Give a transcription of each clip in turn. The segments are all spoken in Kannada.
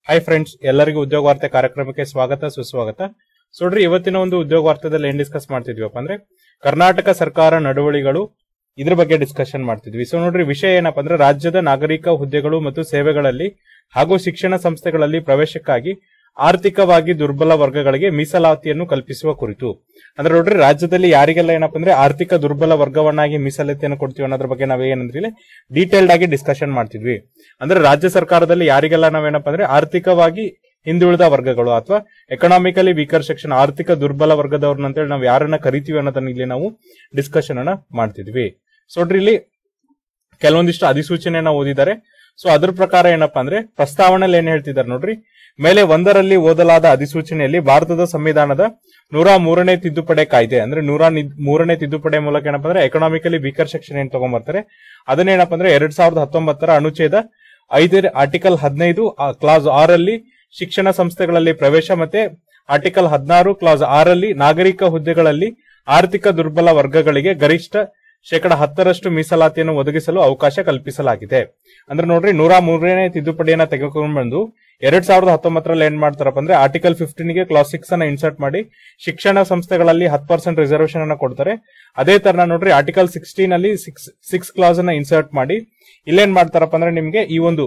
ಹಾಯ್ ಫ್ರೆಂಡ್ಸ್ ಎಲ್ಲರಿಗೂ ಉದ್ಯೋಗ ವಾರ್ತೆ ಕಾರ್ಯಕ್ರಮಕ್ಕೆ ಸ್ವಾಗತ ಸುಸ್ವಾಗತ ಸೊ ನೋಡ್ರಿ ಇವತ್ತಿನ ಒಂದು ಉದ್ಯೋಗ ವಾರ್ತೆದಲ್ಲಿ ಏನ್ ಡಿಸ್ಕಸ್ ಮಾಡ್ತಿದ್ವಿಪ್ಪ ಅಂದ್ರೆ ಕರ್ನಾಟಕ ಸರ್ಕಾರ ನಡವಳಿಗಳು ಇದ್ರ ಬಗ್ಗೆ ಡಿಸ್ಕಷನ್ ಮಾಡ್ತಿದ್ವಿ ಸೊ ನೋಡ್ರಿ ವಿಷಯ ಏನಪ್ಪಾ ಅಂದ್ರೆ ರಾಜ್ಯದ ನಾಗರಿಕ ಹುದ್ದೆಗಳು ಮತ್ತು ಸೇವೆಗಳಲ್ಲಿ ಹಾಗೂ ಶಿಕ್ಷಣ ಸಂಸ್ಥೆಗಳಲ್ಲಿ ಪ್ರವೇಶಕ್ಕಾಗಿ ಆರ್ಥಿಕವಾಗಿ ದುರ್ಬಲ ವರ್ಗಗಳಿಗೆ ಮೀಸಲಾತಿಯನ್ನು ಕಲ್ಪಿಸುವ ಕುರಿತು ಅಂದ್ರೆ ನೋಡ್ರಿ ರಾಜ್ಯದಲ್ಲಿ ಯಾರಿಗೆಲ್ಲ ಏನಪ್ಪಾ ಅಂದ್ರೆ ಆರ್ಥಿಕ ದುರ್ಬಲ ವರ್ಗವನ್ನಾಗಿ ಮೀಸಲಾತಿಯನ್ನು ಕೊಡ್ತೀವಿ ಅನ್ನೋದ್ರ ಬಗ್ಗೆ ನಾವೇನಂದ್ರೆ ಇಲ್ಲಿ ಡೀಟೇಲ್ಡ್ ಆಗಿ ಡಿಸ್ಕಷನ್ ಮಾಡ್ತಿದ್ವಿ ಅಂದ್ರೆ ರಾಜ್ಯ ಸರ್ಕಾರದಲ್ಲಿ ಯಾರಿಗೆಲ್ಲ ನಾವೇನಪ್ಪ ಅಂದ್ರೆ ಆರ್ಥಿಕವಾಗಿ ಹಿಂದುಳಿದ ವರ್ಗಗಳು ಅಥವಾ ಎಕನಾಮಿಕಲಿ ವೀಕರ್ ಸೆಕ್ಷನ್ ಆರ್ಥಿಕ ದುರ್ಬಲ ವರ್ಗದವ್ರನ್ನ ಅಂತೇಳಿ ನಾವು ಯಾರನ್ನ ಕರಿತೀವಿ ಅನ್ನೋದನ್ನ ಇಲ್ಲಿ ನಾವು ಡಿಸ್ಕಷನ್ ಅನ್ನ ಮಾಡ್ತಿದ್ವಿ ಸೊ ನೋಡ್ರಿ ಇಲ್ಲಿ ಕೆಲವೊಂದಿಷ್ಟು ಅಧಿಸೂಚನೆಯನ್ನ ಓದಿದ್ದಾರೆ ಸೊ ಅದ್ರ ಪ್ರಕಾರ ಏನಪ್ಪಾ ಅಂದ್ರೆ ಪ್ರಸ್ತಾವನೆಯಲ್ಲಿ ಏನ್ ಹೇಳ್ತಿದ್ದಾರೆ ನೋಡ್ರಿ ಮೇಲೆ ಒಂದರಲ್ಲಿ ಓದಲಾದ ಅಧಿಸೂಚನೆಯಲ್ಲಿ ಭಾರತದ ಸಂವಿಧಾನದ ನೂರ ಮೂರನೇ ತಿದ್ದುಪಡಿ ಕಾಯ್ದೆ ಅಂದ್ರೆ ನೂರ ನಿ- ಮೂರನೇ ತಿದ್ದುಪಡಿ ಮೂಲಕ ಏನಪ್ಪಾ ಅಂದ್ರೆ ಎಕನಾಮಿಕಲಿ ವೀಕರ್ ಸೆಕ್ಷನ್ ಏನ್ ತಗೊಂಡ್ಬರ್ತಾರೆ ಅದನ್ನೇನಪ್ಪ ಅಂದ್ರೆ ಎರಡ್ ಸಾವಿರದ ಹತ್ತೊಂಬತ್ತರ ಅನುಚ್ಛೇದ ಐದರ ಆರ್ಟಿಕಲ್ ಹದಿನೈದು ಕ್ಲಾಸ್ ಆರಲ್ಲಿ ಶಿಕ್ಷಣ ಸಂಸ್ಥೆಗಳಲ್ಲಿ ಪ್ರವೇಶ ಮತ್ತೆ ಆರ್ಟಿಕಲ್ ಹದಿನಾರು ಕ್ಲಾಸ್ ಆರಲ್ಲಿ ನಾಗರಿಕ ಹುದ್ದೆಗಳಲ್ಲಿ ಆರ್ಥಿಕ ದುರ್ಬಲ ವರ್ಗಗಳಿಗೆ ಗರಿಷ್ಠ ಶೇಕಡ ಹತ್ತರಷ್ಟು ಮೀಸಲಾತಿಯನ್ನು ಒದಗಿಸಲು ಅವಕಾಶ ಕಲ್ಪಿಸಲಾಗಿದೆ ಅಂದ್ರೆ ನೋಡ್ರಿ ನೂರ ಮೂರನೇ ತಿದ್ದುಪಡಿಯನ್ನ ತೆಗೆದುಕೊಂಡು ಬಂದು ಎರಡ್ ಸಾವಿರದ ಹತ್ತೊಂಬತ್ತರಲ್ಲಿ ಏನ್ ಮಾಡ್ತಾರಪ್ಪ ಅಂದ್ರೆ ಆರ್ಟಿಕಲ್ ಫಿಫ್ಟೀನ್ ಗೆ ಕ್ಲಾಸ್ ಸಿಕ್ಸ್ ಅನ್ನ ಇನ್ಸರ್ಟ್ ಮಾಡಿ ಶಿಕ್ಷಣ ಸಂಸ್ಥೆಗಳಲ್ಲಿ ಹತ್ತು ಪರ್ಸೆಂಟ್ ರಿಸರ್ವೇಶನ್ ಅನ್ನ ಕೊಡ್ತಾರೆ ಅದೇ ತರ ನೋಡ್ರಿ ಆರ್ಟಿಕಲ್ ಸಿಕ್ಸ್ಟೀನ್ ಅಲ್ಲಿ ಸಿಕ್ಸ್ ಸಿಕ್ಸ್ ಕ್ಲಾಸ್ ಅನ್ನ ಇನ್ಸರ್ಟ್ ಮಾಡಿ ಇಲ್ಲೇನ್ ಮಾಡ್ತಾರಪ್ಪ ಅಂದ್ರೆ ನಿಮ್ಗೆ ಈ ಒಂದು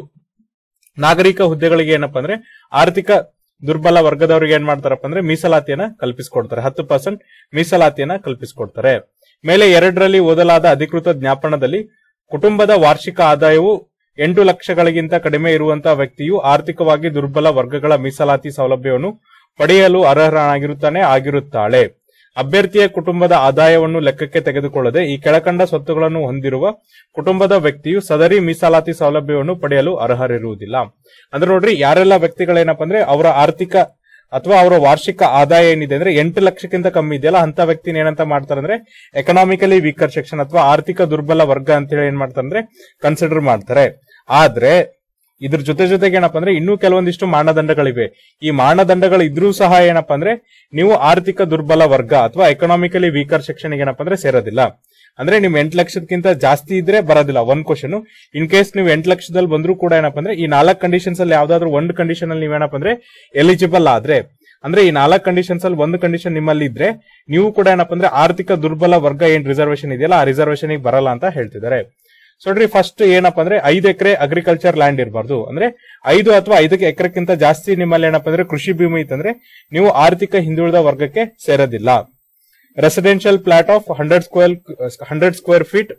ನಾಗರಿಕ ಹುದ್ದೆಗಳಿಗೆ ಏನಪ್ಪಾ ಅಂದ್ರೆ ಆರ್ಥಿಕ ದುರ್ಬಲ ವರ್ಗದವರಿಗೆ ಏನ್ ಮಾಡ್ತಾರಪ್ಪ ಅಂದ್ರೆ ಮೀಸಲಾತಿಯನ್ನ ಕಲ್ಪಿಸಿಕೊಡ್ತಾರೆ ಹತ್ತು ಪರ್ಸೆಂಟ್ ಮೀಸಲಾತಿಯನ್ನ ಕಲ್ಪಿಸಿಕೊಡ್ತಾರೆ ಮೇಲೆ ಎರಡರಲ್ಲಿ ಓದಲಾದ ಅಧಿಕೃತ ಜ್ಞಾಪನದಲ್ಲಿ ಕುಟುಂಬದ ವಾರ್ಷಿಕ ಆದಾಯವು ಎಂಟು ಲಕ್ಷಗಳಿಗಿಂತ ಕಡಿಮೆ ಇರುವಂತಹ ವ್ಯಕ್ತಿಯು ಆರ್ಥಿಕವಾಗಿ ದುರ್ಬಲ ವರ್ಗಗಳ ಮೀಸಲಾತಿ ಸೌಲಭ್ಯವನ್ನು ಪಡೆಯಲು ಅರ್ಹನಾಗಿರುತ್ತಾನೆ ಆಗಿರುತ್ತಾಳೆ ಅಭ್ಯರ್ಥಿಯ ಕುಟುಂಬದ ಆದಾಯವನ್ನು ಲೆಕ್ಕಕ್ಕೆ ತೆಗೆದುಕೊಳ್ಳದೆ ಈ ಕೆಳಕಂಡ ಸ್ವತ್ತುಗಳನ್ನು ಹೊಂದಿರುವ ಕುಟುಂಬದ ವ್ಯಕ್ತಿಯು ಸದರಿ ಮೀಸಲಾತಿ ಸೌಲಭ್ಯವನ್ನು ಪಡೆಯಲು ಅರ್ಹರಿರುವುದಿಲ್ಲ ಅಂದ್ರೆ ನೋಡ್ರಿ ಯಾರೆಲ್ಲ ವ್ಯಕ್ತಿಗಳೇನಪ್ಪ ಅಂದ್ರೆ ಅವರ ಆರ್ಥಿಕ ಅಥವಾ ಅವರ ವಾರ್ಷಿಕ ಆದಾಯ ಏನಿದೆ ಅಂದ್ರೆ ಎಂಟು ಲಕ್ಷಕ್ಕಿಂತ ಕಮ್ಮಿ ಇದೆಯಲ್ಲ ಅಂತ ವ್ಯಕ್ತಿನ ಏನಂತ ಮಾಡ್ತಾರೆ ಅಂದ್ರೆ ಎಕನಾಮಿಕಲಿ ವೀಕರ್ ಸೆಕ್ಷನ್ ಅಥವಾ ಆರ್ಥಿಕ ದುರ್ಬಲ ವರ್ಗ ಅಂತ ಹೇಳಿ ಏನ್ ಮಾಡ್ತಾರೆ ಅಂದ್ರೆ ಕನ್ಸಿಡರ್ ಮಾಡ್ತಾರೆ ಆದ್ರೆ ಇದ್ರ ಜೊತೆ ಜೊತೆಗೆ ಏನಪ್ಪಾ ಅಂದ್ರೆ ಇನ್ನೂ ಕೆಲವೊಂದಿಷ್ಟು ಮಾನದಂಡಗಳಿವೆ ಈ ಮಾನದಂಡಗಳು ಇದ್ರೂ ಸಹ ಏನಪ್ಪಾ ಅಂದ್ರೆ ನೀವು ಆರ್ಥಿಕ ದುರ್ಬಲ ವರ್ಗ ಅಥವಾ ಎಕನಾಮಿಕಲಿ ವೀಕರ್ ಸೆಕ್ಷನ್ ಏನಪ್ಪಾ ಅಂದ್ರೆ ಸೇರೋದಿಲ್ಲ ಅಂದ್ರೆ ನೀವು ಎಂಟು ಲಕ್ಷಕ್ಕಿಂತ ಜಾಸ್ತಿ ಇದ್ರೆ ಬರೋದಿಲ್ಲ ಒಂದ್ ಕ್ವಶನ್ ಇನ್ ಕೇಸ್ ನೀವು ಎಂಟು ಲಕ್ಷದಲ್ಲಿ ಬಂದ್ರೂ ಕೂಡ ಏನಪ್ಪಾ ಅಂದ್ರೆ ಈ ನಾಲ್ಕು ಕಂಡೀಷನ್ಸ್ ಅಲ್ಲಿ ಯಾವ್ದಾದ್ರು ಒಂದು ಕಂಡೀಷನ್ ಅಲ್ಲಿ ನೀವೇನಪ್ಪ ಅಂದ್ರೆ ಎಲಿಜಿಬಲ್ ಆದ್ರೆ ಅಂದ್ರೆ ಈ ನಾಲ್ಕು ಕಂಡೀಷನ್ಸ್ ಅಲ್ಲಿ ಒಂದು ಕಂಡೀಷನ್ ನಿಮ್ಮಲ್ಲಿ ಇದ್ರೆ ನೀವು ಕೂಡ ಏನಪ್ಪಾ ಅಂದ್ರೆ ಆರ್ಥಿಕ ದುರ್ಬಲ ವರ್ಗ ಏನ್ ರಿಸರ್ವೇಶನ್ ಇದೆಯಲ್ಲ ಆ ರಿಸರ್ವೇಶನ್ ಬರಲ್ಲ ಅಂತ ಹೇಳ್ತಿದ್ದಾರೆ ಸೊ ನೋಡ್ರಿ ಫಸ್ಟ್ ಏನಪ್ಪಾ ಅಂದ್ರೆ ಐದು ಎಕರೆ ಅಗ್ರಿಕಲ್ಚರ್ ಲ್ಯಾಂಡ್ ಇರಬಾರ್ದು ಅಂದ್ರೆ ಐದು ಅಥವಾ ಐದಕ್ಕೆ ಎಕರೆಕ್ಕಿಂತ ಜಾಸ್ತಿ ನಿಮ್ಮಲ್ಲಿ ಏನಪ್ಪಾ ಅಂದ್ರೆ ಕೃಷಿ ಭೂಮಿ ಇತ್ತಂದ್ರೆ ನೀವು ಆರ್ಥಿಕ ಹಿಂದುಳಿದ ವರ್ಗಕ್ಕೆ ಸೇರೋದಿಲ್ಲ residential plot of hundred square hundred square feet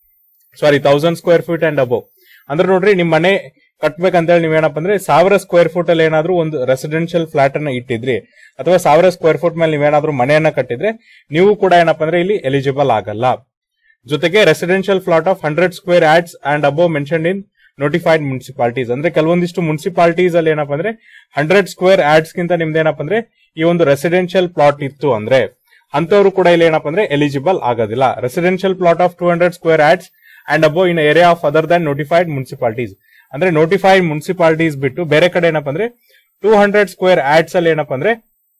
sorry thousand square feet and above ಅಂದ್ರೆ ನೋಡ್ರಿ ನಿಮ್ ಮನೆ ಕಟ್ಬೇಕಂತೇಳಿ ನೀವೇನಪ್ಪ ಅಂದ್ರೆ ಸಾವಿರ ಸ್ಕ್ವೇರ್ ಫೂಟ್ ಅಲ್ಲಿ ಏನಾದ್ರೂ ಒಂದು ರೆಸಿಡೆನ್ಷಿಯಲ್ ಫ್ಲಾಟ್ ಅನ್ನ ಇಟ್ಟಿದ್ರಿ ಅಥವಾ ಸಾವಿರ ಸ್ಕ್ವೇರ್ ಫೂಟ್ ಮೇಲೆ ನೀವೇನಾದ್ರೂ ಮನೆಯನ್ನ ಕಟ್ಟಿದ್ರೆ ನೀವು ಕೂಡ ಏನಪ್ಪಾ ಅಂದ್ರೆ ಇಲ್ಲಿ ಎಲಿಜಿಬಲ್ ಆಗಲ್ಲ ಜೊತೆಗೆ residential flat of hundred square yards and above mention in notified municipalities ಅಂದ್ರೆ ಕೆಲವೊಂದಿಷ್ಟು ಮುನ್ಸಿಪಾಲಿಟೀಸ್ ಅಲ್ಲಿ ಏನಪ್ಪಾ ಅಂದ್ರೆ ಹಂಡ್ರೆಡ್ ಸ್ಕ್ವೇರ್ ಆಡ್ಸ್ ಗಿಂತ ನಿಮ್ದೇನಪ್ಪ ಅಂದ್ರೆ ಈ ಒಂದು ರೆಸಿಡೆನ್ಷಿಯಲ್ ಪ್ಲಾಟ್ ಇತ್ತು ಅಂದ್ರೆ ಅಂತವರು ಕೂಡ ಇಲ್ಲಿ ಏನಪ್ಪಾ ಅಂದ್ರೆ ಎಲಿಜಿಬಲ್ ಆಗೋದಿಲ್ಲ residential plot of two hundred square yards and above in area of other than notified municipalities ಅಂದ್ರೆ ನೋಟಿಫೈಡ್ ಮುನ್ಸಿಪಾಲಿಟೀಸ್ ಬಿಟ್ಟು ಬೇರೆ ಕಡೆ ಏನಪ್ಪಾ ಅಂದ್ರೆ ಟೂ ಹಂಡ್ರೆಡ್ ಸ್ಕ್ವೇರ್ ಆಡ್ಸ್ ಅಲ್ಲಿ ಏನಪ್ಪಾ ಅಂದ್ರೆ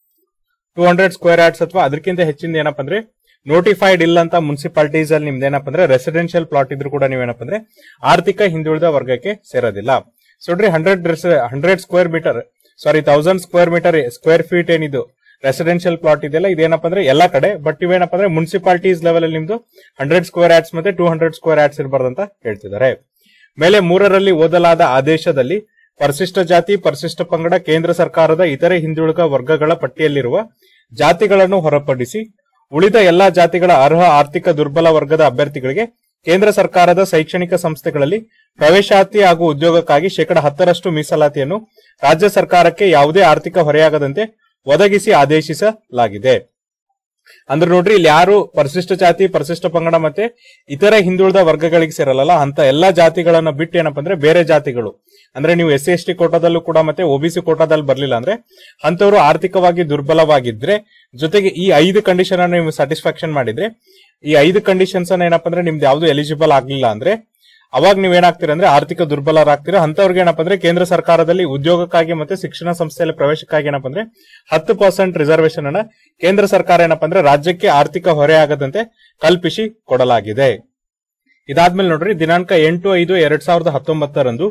ಟೂ ಹಂಡ್ರೆಡ್ ಸ್ಕ್ವೇರ್ ಆಡ್ಸ್ ಅಥವಾ ಅದಕ್ಕಿಂತ ಹೆಚ್ಚಿನ ಏನಪ್ಪಾ ಅಂದ್ರೆ ನೋಟಿಫೈಡ್ ಇಲ್ಲ ಅಂತ ಮುನ್ಸಿಪಾಲಿಟೀಸ್ ಅಲ್ಲಿ ನಿಮ್ದು ಏನಪ್ಪಾ ಅಂದ್ರೆ ರೆಸಿಡೆನ್ಷಿಯಲ್ ಪ್ಲಾಟ್ ಇದ್ರು ಕೂಡ ನೀವೇನಪ್ಪ ಅಂದ್ರೆ ಆರ್ಥಿಕ ಹಿಂದುಳಿದ ವರ್ಗಕ್ಕೆ ಸೇರೋದಿಲ್ಲ ಸೊ ನೋಡ್ರಿ hundred hundred square metre sorry thousand square metre square feet ಏನಿದು ರೆಸಿಡೆನ್ಷಿಯಲ್ ಪ್ಲಾಟ್ ಇದೆಯಲ್ಲ ಇದೇನಪ್ಪ ಅಂದ್ರೆ ಎಲ್ಲಾ ಕಡೆ ಬಟ್ ಇವೇನಪ್ಪ ಅಂದ್ರೆ ಮುನ್ಸಿಪಾಲಿಟೀಸ್ ಲೆವೆಲ್ ಅಲ್ಲಿ ನಿಮ್ದು ಹಂಡ್ರೆಡ್ ಸ್ಕ್ವೇರ್ ಆಡ್ಸ್ ಮತ್ತೆ ಟೂ ಹಂಡ್ರೆಡ್ ಸ್ಕ್ವೇರ್ ಆಡ್ಸ್ ಇರಬಾರ್ದು ಅಂತ ಹೇಳ್ತಿದ್ದಾರೆ ಮೇಲೆ ಮೂರರಲ್ಲಿ ಓದಲಾದ ಆದೇಶದಲ್ಲಿ ಪರಿಶಿಷ್ಟ ಜಾತಿ ಪರಿಶಿಷ್ಟ ಪಂಗಡ ಕೇಂದ್ರ ಸರ್ಕಾರದ ಇತರೆ ಹಿಂದುಳಿದ ವರ್ಗಗಳ ಪಟ್ಟಿಯಲ್ಲಿರುವ ಜಾತಿಗಳನ್ನು ಹೊರಪಡಿಸಿ ಉಳಿದ ಎಲ್ಲಾ ಜಾತಿಗಳ ಅರ್ಹ ಆರ್ಥಿಕ ದುರ್ಬಲ ವರ್ಗದ ಅಭ್ಯರ್ಥಿಗಳಿಗೆ ಕೇಂದ್ರ ಸರ್ಕಾರದ ಶೈಕ್ಷಣಿಕ ಸಂಸ್ಥೆಗಳಲ್ಲಿ ಪ್ರವೇಶಾತಿ ಹಾಗೂ ಉದ್ಯೋಗಕ್ಕಾಗಿ ಶೇಕಡ ಹತ್ತರಷ್ಟು ಮೀಸಲಾತಿಯನ್ನು ರಾಜ್ಯ ಸರ್ಕಾರಕ್ಕೆ ಯಾವುದೇ ಆರ್ಥಿಕ ಹೊರೆಯಾಗದಂತೆ ಒದಗಿಸಿ ಆದೇಶಿಸಲಾಗಿದೆ ಅಂದ್ರೆ ನೋಡ್ರಿ ಇಲ್ಲಿ ಯಾರು ಪರಿಶಿಷ್ಟ ಜಾತಿ ಪರಿಶಿಷ್ಟ ಪಂಗಡ ಮತ್ತೆ ಇತರ ಹಿಂದುಳಿದ ವರ್ಗಗಳಿಗೆ ಸೇರಲ್ಲ ಅಂತ ಎಲ್ಲಾ ಜಾತಿಗಳನ್ನ ಬಿಟ್ಟು ಏನಪ್ಪಾ ಅಂದ್ರೆ ಬೇರೆ ಜಾತಿಗಳು ಅಂದ್ರೆ ನೀವು ಎಸ್ ಸಿ ಎಸ್ ಟಿ ಕೋಟಾದಲ್ಲೂ ಕೂಡ ಮತ್ತೆ ಒಬಿಸಿ ಕೋಟಾದಲ್ಲಿ ಬರ್ಲಿಲ್ಲ ಅಂದ್ರೆ ಅಂತವರು ಆರ್ಥಿಕವಾಗಿ ದುರ್ಬಲವಾಗಿದ್ರೆ ಜೊತೆಗೆ ಈ ಐದು ಕಂಡೀಷನ್ ಅನ್ನು ನೀವು ಸ್ಯಾಟಿಸ್ಫ್ಯಾಕ್ಷನ್ ಮಾಡಿದ್ರೆ ಈ ಐದು ಕಂಡೀಷನ್ಸ್ ಅನ್ನ ಏನಪ್ಪಾ ಅಂದ್ರೆ ನಿಮ್ದು ಯಾವ್ದು ಎಲಿಜಿಬಲ್ ಆಗ್ಲಿಲ್ಲ ಅಂದ್ರೆ ಅವಾಗ ನೀವ್ ಏನಾಗ್ತೀರ ಅಂದ್ರೆ ಆರ್ಥಿಕ ದುರ್ಬಲರಾಗ್ತೀರಾ ಅಂತವ್ರಿಗೆ ಏನಪ್ಪಾ ಅಂದ್ರೆ ಕೇಂದ್ರ ಸರ್ಕಾರದಲ್ಲಿ ಉದ್ಯೋಗಕ್ಕಾಗಿ ಮತ್ತೆ ಶಿಕ್ಷಣ ಸಂಸ್ಥೆಯಲ್ಲಿ ಪ್ರವೇಶಕ್ಕಾಗಿ ಏನಪ್ಪಾ ಅಂದ್ರೆ ಹತ್ತು ಪರ್ಸೆಂಟ್ ರಿಸರ್ವೇಶನ್ ಅನ್ನ ಕೇಂದ್ರ ಸರ್ಕಾರ ಏನಪ್ಪಾ ಅಂದ್ರೆ ರಾಜ್ಯಕ್ಕೆ ಆರ್ಥಿಕ ಹೊರೆ ಆಗದಂತೆ ಕಲ್ಪಿಸಿ ಕೊಡಲಾಗಿದೆ ಇದಾದ್ಮೇಲೆ ನೋಡ್ರಿ ದಿನಾಂಕ ಎಂಟು ಐದು ಎರಡ್ ಸಾವಿರದ ಹತ್ತೊಂಬತ್ತರಂದು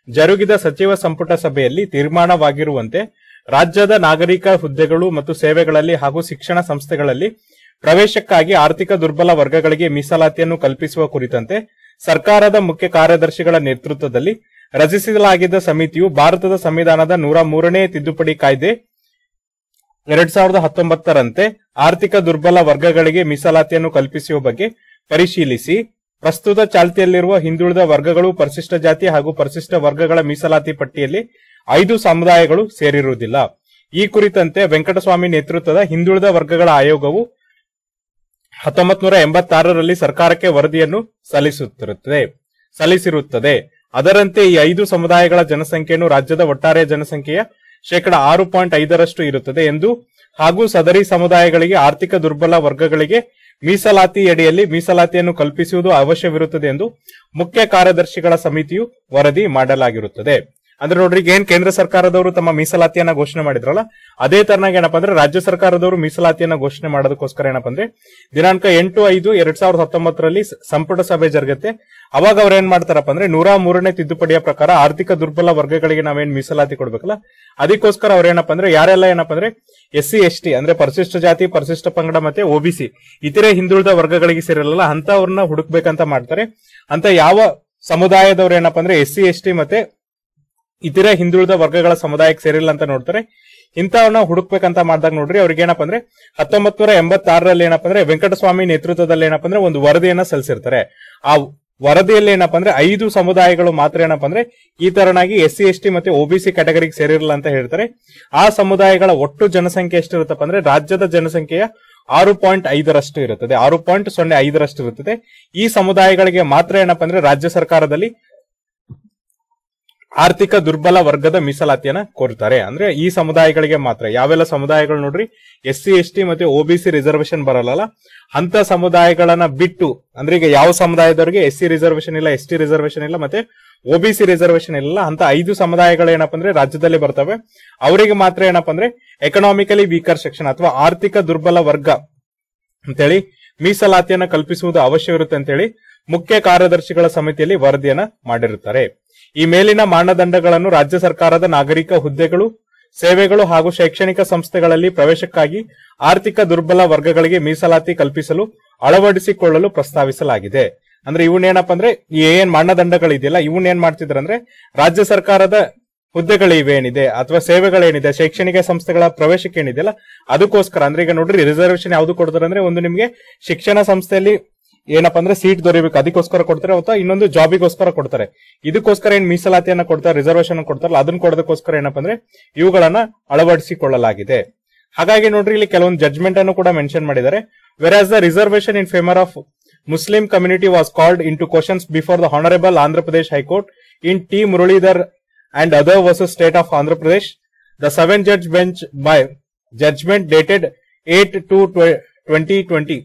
ಜರುಗಿದ ಸಚಿವ ಸಂಪುಟ ಸಭೆಯಲ್ಲಿ ತೀರ್ಮಾನವಾಗಿರುವಂತೆ ರಾಜ್ಯದ ನಾಗರಿಕ ಹುದ್ದೆಗಳು ಮತ್ತು ಸೇವೆಗಳಲ್ಲಿ ಹಾಗೂ ಶಿಕ್ಷಣ ಸಂಸ್ಥೆಗಳಲ್ಲಿ ಪ್ರವೇಶಕ್ಕಾಗಿ ಆರ್ಥಿಕ ದುರ್ಬಲ ವರ್ಗಗಳಿಗೆ ಮೀಸಲಾತಿಯನ್ನು ಕಲ್ಪಿಸುವ ಕುರಿತಂತೆ ಸರ್ಕಾರದ ಮುಖ್ಯ ಕಾರ್ಯದರ್ಶಿಗಳ ನೇತೃತ್ವದಲ್ಲಿ ರಚಿಸಲಾಗಿದ್ದ ಸಮಿತಿಯು ಭಾರತದ ಸಂವಿಧಾನದ ನೂರ ಮೂರನೇ ತಿದ್ದುಪಡಿ ಕಾಯ್ದೆ ಎರಡ್ ಸಾವಿರದ ಹತ್ತೊಂಬತ್ತರಂತೆ ಆರ್ಥಿಕ ದುರ್ಬಲ ವರ್ಗಗಳಿಗೆ ಮೀಸಲಾತಿಯನ್ನು ಕಲ್ಪಿಸುವ ಬಗ್ಗೆ ಪರಿಶೀಲಿಸಿ ಪ್ರಸ್ತುತ ಚಾಲ್ತಿಯಲ್ಲಿರುವ ಹಿಂದುಳಿದ ವರ್ಗಗಳು ಪರಿಶಿಷ್ಟ ಜಾತಿ ಹಾಗೂ ಪರಿಶಿಷ್ಟ ವರ್ಗಗಳ ಮೀಸಲಾತಿ ಪಟ್ಟಿಯಲ್ಲಿ ಐದು ಸಮುದಾಯಗಳು ಸೇರಿರುವುದಿಲ್ಲ ಈ ಕುರಿತಂತೆ ವೆಂಕಟಸ್ವಾಮಿ ನೇತೃತ್ವದ ಹಿಂದುಳಿದ ವರ್ಗಗಳ ಆಯೋಗವು ಹತ್ತೊಂಬತ್ ನೂರ ಎಂಬತ್ತಾರರಲ್ಲಿ ಸರ್ಕಾರಕ್ಕೆ ವರದಿಯನ್ನು ಸಲ್ಲಿಸುತ್ತಿರುತ್ತದೆ ಸಲ್ಲಿಸಿರುತ್ತದೆ ಅದರಂತೆ ಈ ಐದು ಸಮುದಾಯಗಳ ಜನಸಂಖ್ಯೆಯನ್ನು ರಾಜ್ಯದ ಒಟ್ಟಾರೆ ಜನಸಂಖ್ಯೆಯ ಶೇಕಡ ಆರು ಪಾಯಿಂಟ್ ಐದರಷ್ಟು ಇರುತ್ತದೆ ಎಂದು ಹಾಗೂ ಸದರಿ ಸಮುದಾಯಗಳಿಗೆ ಆರ್ಥಿಕ ದುರ್ಬಲ ವರ್ಗಗಳಿಗೆ ಮೀಸಲಾತಿ ಅಡಿಯಲ್ಲಿ ಮೀಸಲಾತಿಯನ್ನು ಕಲ್ಪಿಸುವುದು ಅವಶ್ಯವಿರುತ್ತದೆ ಎಂದು ಮುಖ್ಯ ಕಾರ್ಯದರ್ಶಿಗಳ ಸಮಿತಿಯು ವರದಿ ಮಾಡಲಾಗಿರುತ್ತದೆ ಅಂದ್ರೆ ನೋಡ್ರಿ ಈಗ ಏನ್ ಕೇಂದ್ರ ಸರ್ಕಾರದವರು ತಮ್ಮ ಮೀಸಲಾತಿಯನ್ನ ಘೋಷಣೆ ಮಾಡಿದ್ರಲ್ಲ ಅದೇ ತರನಾಗಿ ಏನಪ್ಪಾ ಅಂದ್ರೆ ರಾಜ್ಯ ಸರ್ಕಾರದವರು ಮೀಸಲಾತಿಯನ್ನ ಘೋಷಣೆ ಮಾಡೋದಕ್ಕೋಸ್ಕರ ಏನಪ್ಪಾ ಅಂದ್ರೆ ದಿನಾಂಕ ಎಂಟು ಐದು ಎರಡ್ ಸಾವಿರದ ಹತ್ತೊಂಬತ್ತರಲ್ಲಿ ಸ- ಸಂಪುಟ ಸಭೆ ಜರುಗುತ್ತೆ ಅವಾಗ ಅವ್ರು ಏನ್ ಮಾಡ್ತಾರಪ್ಪ ಅಂದ್ರೆ ನೂರ ಮೂರನೇ ತಿದ್ದುಪಡಿಯ ಪ್ರಕಾರ ಆರ್ಥಿಕ ದುರ್ಬಲ ವರ್ಗಗಳಿಗೆ ನಾವೇನ್ ಮೀಸಲಾತಿ ಕೊಡ್ಬೇಕಲ್ಲ ಅದಕ್ಕೋಸ್ಕರ ಅವ್ರ ಏನಪ್ಪಾ ಅಂದ್ರೆ ಯಾರೆಲ್ಲ ಏನಪ್ಪಾ ಅಂದ್ರೆ ಎಸ್ ಸಿ ಎಸ್ ಟಿ ಅಂದ್ರೆ ಪರಿಶಿಷ್ಟ ಜಾತಿ ಪರಿಶಿಷ್ಟ ಪಂಗಡ ಮತ್ತೆ ಒಬಿಸಿ ಇತರೆ ಹಿಂದುಳಿದ ವರ್ಗಗಳಿಗೆ ಸೇರಿರಲ್ಲ ಅಂತವ್ರನ್ನ ಹುಡುಕ್ಬೇಕಂತ ಮಾಡ್ತಾರೆ ಅಂತ ಯಾವ ಸಮುದಾಯದವ್ರು ಏನಪ್ಪಾ ಅಂದ್ರೆ ಎಸ್ ಸಿ ಎಸ್ ಟಿ ಮತ್ತೆ ಇತರೆ ಹಿಂದುಳಿದ ವರ್ಗಗಳ ಸಮುದಾಯಕ್ಕೆ ಸೇರಿಲ್ಲ ಅಂತ ನೋಡ್ತಾರೆ ಇಂಥವನ್ನ ಹುಡುಕ್ಬೇಕಂತ ಮಾಡಿದಾಗ ನೋಡ್ರಿ ಅವ್ರಿಗೆ ಏನಪ್ಪಾ ಅಂದ್ರೆ ಹತ್ತೊಂಬತ್ ನೂರ ಎಂಬತ್ತಾರರಲ್ಲಿ ಏನಪ್ಪಾ ಅಂದ್ರೆ ವೆಂಕಟಸ್ವಾಮಿ ನೇತೃತ್ವದಲ್ಲಿ ಏನಪ್ಪಾ ಅಂದ್ರೆ ಒಂದು ವರದಿಯನ್ನ ಸಲ್ಲಿಸಿರ್ತಾರೆ ಆ ವರದಿಯಲ್ಲಿ ಏನಪ್ಪಾ ಅಂದ್ರೆ ಐದು ಸಮುದಾಯಗಳು ಮಾತ್ರ ಏನಪ್ಪಾ ಅಂದ್ರೆ ಈ ತರನಾಗಿ ಎಸ್ ಸಿ ಎಸ್ ಟಿ ಮತ್ತೆ ಒಬಿಸಿ ಕ್ಯಾಟಗರಿಗೆ ಸೇರಿರಲ್ಲ ಅಂತ ಹೇಳ್ತಾರೆ ಆ ಸಮುದಾಯಗಳ ಒಟ್ಟು ಜನಸಂಖ್ಯೆ ಎಷ್ಟಿರುತ್ತಪ್ಪ ಅಂದ್ರೆ ರಾಜ್ಯದ ಜನಸಂಖ್ಯೆಯ ಆರು ಪಾಯಿಂಟ್ ಐದರಷ್ಟು ಇರುತ್ತದೆ ಆರು ಪಾಯಿಂಟ್ ಸೊನ್ನೆ ಐದರಷ್ಟು ಇರುತ್ತದೆ ಈ ಸಮುದಾಯಗಳಿಗೆ ಮಾತ್ರ ಏನಪ್ಪಾ ಅಂದ್ರೆ ರಾಜ್ಯ ಸರ್ಕಾರದಲ್ಲಿ ಆರ್ಥಿಕ ದುರ್ಬಲ ವರ್ಗದ ಮೀಸಲಾತಿಯನ್ನ ಕೋರುತ್ತಾರೆ ಅಂದ್ರೆ ಈ ಸಮುದಾಯಗಳಿಗೆ ಮಾತ್ರ ಯಾವೆಲ್ಲ ಸಮುದಾಯಗಳು ನೋಡ್ರಿ ಎಸ್ ಸಿ ಎಸ್ ಟಿ ಮತ್ತೆ ಒಬಿಸಿ ರಿಸರ್ವೇಶನ್ ಬರಲ್ಲ ಅಂತ ಸಮುದಾಯಗಳನ್ನ ಬಿಟ್ಟು ಅಂದ್ರೆ ಈಗ ಯಾವ ಸಮುದಾಯದವರಿಗೆ ಎಸ್ ಸಿ ರಿಸರ್ವೇಶನ್ ಇಲ್ಲ ಎಸ್ ಟಿ ರಿಸರ್ವೇಶನ್ ಇಲ್ಲ ಮತ್ತೆ ಒಬಿಸಿ ರಿಸರ್ವೇಶನ್ ಇಲ್ಲ ಅಂತ ಐದು ಸಮುದಾಯಗಳು ಏನಪ್ಪಾ ಅಂದ್ರೆ ರಾಜ್ಯದಲ್ಲಿ ಬರ್ತವೆ ಅವರಿಗೆ ಮಾತ್ರ ಏನಪ್ಪಾ ಅಂದ್ರೆ ಎಕನಾಮಿಕಲಿ ವೀಕರ್ ಸೆಕ್ಷನ್ ಅಥವಾ ಆರ್ಥಿಕ ದುರ್ಬಲ ವರ್ಗ ಅಂತೇಳಿ ಮೀಸಲಾತಿಯನ್ನ ಕಲ್ಪಿಸುವುದು ಅವಶ್ಯವಿರುತ್ತೆ ಅಂತೇಳಿ ಮುಖ್ಯ ಕಾರ್ಯದರ್ಶಿಗಳ ಸಮಿತಿಯಲ್ಲಿ ವರದಿಯನ್ನ ಮಾಡಿರುತ್ತಾರೆ ಈ ಮೇಲಿನ ಮಾನದಂಡಗಳನ್ನು ರಾಜ್ಯ ಸರ್ಕಾರದ ನಾಗರಿಕ ಹುದ್ದೆಗಳು ಸೇವೆಗಳು ಹಾಗೂ ಶೈಕ್ಷಣಿಕ ಸಂಸ್ಥೆಗಳಲ್ಲಿ ಪ್ರವೇಶಕ್ಕಾಗಿ ಆರ್ಥಿಕ ದುರ್ಬಲ ವರ್ಗಗಳಿಗೆ ಮೀಸಲಾತಿ ಕಲ್ಪಿಸಲು ಅಳವಡಿಸಿಕೊಳ್ಳಲು ಪ್ರಸ್ತಾವಿಸಲಾಗಿದೆ ಅಂದ್ರೆ ಇವನ್ನೇನಪ್ಪ ಅಂದ್ರೆ ಈ ಏನ್ ಮಾನದಂಡಗಳಿದೆಯಲ್ಲ ಇವನ್ ಏನ್ ಮಾಡ್ತಿದ್ರು ಅಂದ್ರೆ ರಾಜ್ಯ ಸರ್ಕಾರದ ಹುದ್ದೆಗಳಿವೇನಿದೆ ಅಥವಾ ಸೇವೆಗಳೇನಿದೆ ಶೈಕ್ಷಣಿಕ ಸಂಸ್ಥೆಗಳ ಪ್ರವೇಶಕ್ಕೆ ಏನಿದೆಯಲ್ಲ ಅದಕ್ಕೋಸ್ಕರ ಅಂದ್ರೆ ಈಗ ನೋಡ್ರಿ ರಿಸರ್ವೇಶನ್ ಯಾವ್ದು ಕೊಡ್ತಾರೆ ಅಂದ್ರೆ ಒಂದು ನಿಮ್ಗೆ ಶಿಕ್ಷಣ ಸಂಸ್ಥೆಯಲ್ಲಿ ಏನಪ್ಪಾ ಅಂದ್ರೆ ಸೀಟ್ ದೊರೆಯಬೇಕು ಅದಕ್ಕೋಸ್ಕರ ಕೊಡ್ತಾರೆ ಅಥವಾ ಇನ್ನೊಂದು ಜಾಬಿಗೋಸ್ಕರ ಕೊಡ್ತಾರೆ ಇದಕ್ಕೋಸ್ಕರ ಏನ್ ಮೀಸಲಾತಿಯನ್ನ ಕೊಡ್ತಾರೆ ರಿಸರ್ವೇಶನ್ ಕೊಡ್ತಾರಲ್ಲ ಅದನ್ನ ಕೊಡೋದಕ್ಕೋಸ್ಕರ ಏನಪ್ಪಾ ಅಂದ್ರೆ ಇವುಗಳನ್ನ ಅಳವಡಿಸಿಕೊಳ್ಳಲಾಗಿದೆ ಹಾಗಾಗಿ ನೋಡ್ರಿ ಇಲ್ಲಿ ಕೆಲವೊಂದು ಜಡ್ಜ್ಮೆಂಟ್ ಅನ್ನು ಕೂಡ ಮೆನ್ಷನ್ ಮಾಡಿದ್ದಾರೆ were as the reservation in favour of Muslim community was called into questions before the honourable Andhra Pradesh high court in T Muralidhar and other versus state of Andhra Pradesh. The seven judge bench by judgment dated 8 to tw- 2020,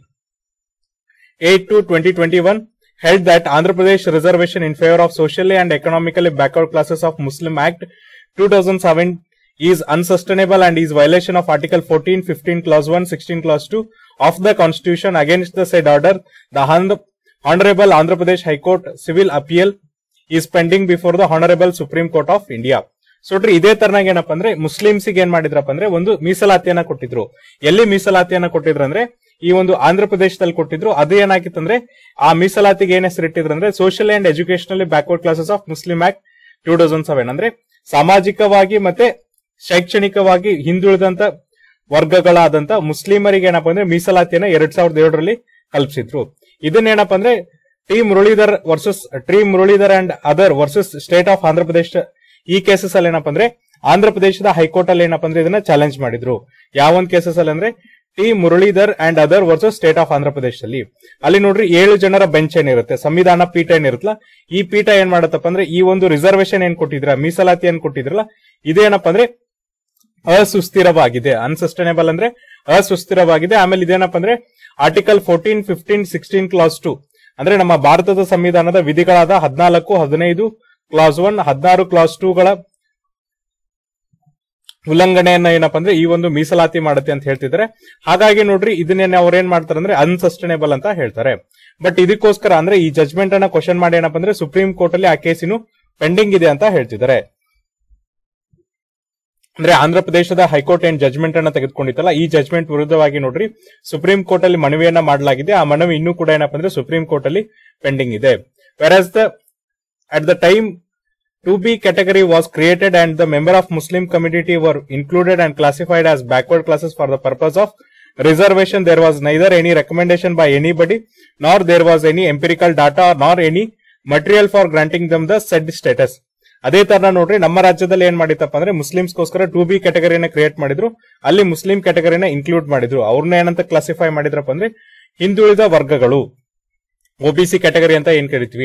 8 to 2021 held that Andhra Pradesh reservation in favor of socially and economically backward classes of Muslim Act 2007 is unsustainable and is violation of Article 14, 15, Clause 1, 16, Clause 2 of the Constitution against the said order. The Hon- Honorable Andhra Pradesh High Court civil appeal is pending before the honourable supreme court of India so ನೋಡ್ರಿ ಇದೇ ತರನಾಗ ಏನಪ್ಪಾ ಅಂದ್ರೆ ಮುಸ್ಲಿಮ್ಸಿಗೆ ಏನ್ ಮಾಡಿದ್ರಪ್ಪ ಅಂದ್ರೆ ಒಂದು ಮೀಸಲಾತಿಯನ್ನ ಕೊಟ್ಟಿದ್ರು ಎಲ್ಲಿ ಮೀಸಲಾತಿಯನ್ನ ಕೊಟ್ಟಿದ್ರು ಅಂದ್ರೆ ಈ ಒಂದು ಆಂಧ್ರ ಪ್ರದೇಶದಲ್ಲಿ ಕೊಟ್ಟಿದ್ರು ಅದು ಏನಾಗಿತ್ತಂದ್ರೆ ಆ ಮೀಸಲಾತಿಗೆ ಏನ್ ಹೆಸರಿಟ್ಟಿದ್ರು ಅಂದ್ರೆ social and educationally backward classes of Muslim act two thousand seven ಅಂದ್ರೆ ಸಾಮಾಜಿಕವಾಗಿ ಮತ್ತೆ ಶೈಕ್ಷಣಿಕವಾಗಿ ಹಿಂದುಳಿದಂತ ವರ್ಗಗಳಾದಂತ ಮುಸ್ಲಿಮರಿಗೆ ಏನಪ್ಪಾ ಅಂದ್ರೆ ಮೀಸಲಾತಿಯನ್ನ ಎರಡ್ ಸಾವಿರದ ಏಳರಲ್ಲಿ ಕಲ್ಪಿಸಿದ್ರು ಇದನ್ನೇನಪ್ಪ ಅಂದ್ರೆ T Muralidhar versus T Muralidhar and other versus state of Andhra Pradesh ಈ ಕೇಸಸ್ ಅಲ್ಲಿ ಏನಪ್ಪ ಅಂದ್ರೆ ಆಂಧ್ರ ಪ್ರದೇಶದ ಹೈಕೋರ್ಟ್ ಅಲ್ಲಿ ಏನಪ್ಪ ಅಂದ್ರೆ ಇದನ್ನ ಚಾಲೆಂಜ್ ಮಾಡಿದ್ರು ಯಾವೊಂದ್ ಕೇಸಸ್ ಅಲ್ಲಿ ಅಂದ್ರೆ T Muralidhar and other versus state of Andhra ಪ್ರದೇಶದಲ್ಲಿ ಅಲ್ಲಿ ನೋಡ್ರಿ ಏಳು ಜನರ ಬೆಂಚ್ ಏನಿರುತ್ತೆ ಸಂವಿಧಾನ ಪೀಠ ಏನಿರುತ್ತಲ್ಲ ಈ ಪೀಠ ಏನ್ ಮಾಡತ್ತಪ್ಪ ಅಂದ್ರೆ ಈ ಒಂದು ರಿಸರ್ವೇಶನ್ ಏನ್ ಕೊಟ್ಟಿದ್ರ ಮೀಸಲಾತಿ ಏನ್ ಕೊಟ್ಟಿದ್ರಲ್ಲ ಇದೇನಪ್ಪ ಅಂದ್ರೆ ಅಸುಸ್ಥಿರವಾಗಿದೆ ಅನ್ಸಸ್ಟೈನೇಬಲ್ ಅಂದ್ರೆ ಅಸುಸ್ಥಿರವಾಗಿದೆ ಆಮೇಲೆ ಇದೇನಪ್ಪ ಅಂದ್ರೆ article fourteen fifteen sixteen clause two ಅಂದ್ರೆ ನಮ್ಮ ಭಾರತದ ಸಂವಿಧಾನದ ವಿಧಿಗಳಾದ ಹದಿನಾಲ್ಕು ಹದಿನೈದು ಕ್ಲಾಸ್ ಒನ್ ಹದಿನಾರು ಕ್ಲಾಸ್ ಟೂಗಳ ಉಲ್ಲಂಘನೆಯನ್ನ ಏನಪ್ಪಾ ಅಂದ್ರೆ ಈ ಒಂದು ಮೀಸಲಾತಿ ಮಾಡುತ್ತೆ ಅಂತ ಹೇಳ್ತಿದ್ದಾರೆ ಹಾಗಾಗಿ ನೋಡ್ರಿ ಇದನ್ನೇನೆ ಅವ್ರು ಏನ್ ಮಾಡ್ತಾರೆ ಅಂದ್ರೆ ಅನ್ಸಸ್ಟೈನೇಬಲ್ ಅಂತ ಹೇಳ್ತಾರೆ ಬಟ್ ಇದಕ್ಕೋಸ್ಕರ ಅಂದ್ರೆ ಈ ಜಜ್ಮೆಂಟ್ ಅನ್ನ ಕ್ವಶನ್ ಮಾಡಿ ಏನಪ್ಪಾ ಅಂದ್ರೆ ಸುಪ್ರೀಂ ಕೋರ್ಟ್ ಅಲ್ಲಿ ಆ ಕೇಸಿನ ಪೆಂಡಿಂಗ್ ಇದೆ ಅಂತ ಹೇಳ್ತಿದ್ದಾರೆ ಅಂದ್ರೆ ಆಂಧ್ರ ಪ್ರದೇಶದ ಹೈಕೋರ್ಟ್ ಏನ್ ಜಜ್ಮೆಂಟ್ ಅನ್ನ ತೆಗೆದುಕೊಂಡಿತ್ತಲ್ಲ ಈ ಜಜ್ಮೆಂಟ್ ವಿರುದ್ಧವಾಗಿ ನೋಡ್ರಿ ಸುಪ್ರೀಂ ಕೋರ್ಟ್ ಅಲ್ಲಿ ಮನವಿಯನ್ನ ಮಾಡಲಾಗಿದೆ ಆ ಮನವಿ ಇನ್ನೂ ಕೂಡ ಏನಪ್ಪಾ ಅಂದ್ರೆ ಸುಪ್ರೀಂ ಕೋರ್ಟ್ ಅಲ್ಲಿ ಪೆಂಡಿಂಗ್ ಇದೆ whereas the at the time two B category was created and the member of Muslim community were included and classified as backward classes for the purpose of reservation. There was neither any recommendation by anybody, nor there was any empirical data, nor any material for granting them the said status. ಅದೇ ತರ ನೋಡ್ರಿ ನಮ್ಮ ರಾಜ್ಯದಲ್ಲಿ ಏನ್ ಮಾಡಿತ್ತಪ್ಪ ಅಂದ್ರೆ ಮುಸ್ಲಿಮ್ಸ್ಗೋಸ್ಕರ ಟು ಬಿ ಕ್ಯಾಟಗರಿನ ಕ್ರಿಯೇಟ್ ಮಾಡಿದ್ರು ಅಲ್ಲಿ ಮುಸ್ಲಿಂ ಕ್ಯಾಟಗರಿನ ಇನ್ಕ್ಲೂಡ್ ಮಾಡಿದ್ರು ಅವ್ರನ್ನ ಏನಂತ ಕ್ಲಾಸಿಫೈ ಮಾಡಿದ್ರಪ್ಪ ಅಂದ್ರೆ ಹಿಂದುಳಿದ ವರ್ಗಗಳು ಒಬಿಸಿ ಕ್ಯಾಟಗರಿ ಅಂತ ಏನ್ ಕರಿತೀವಿ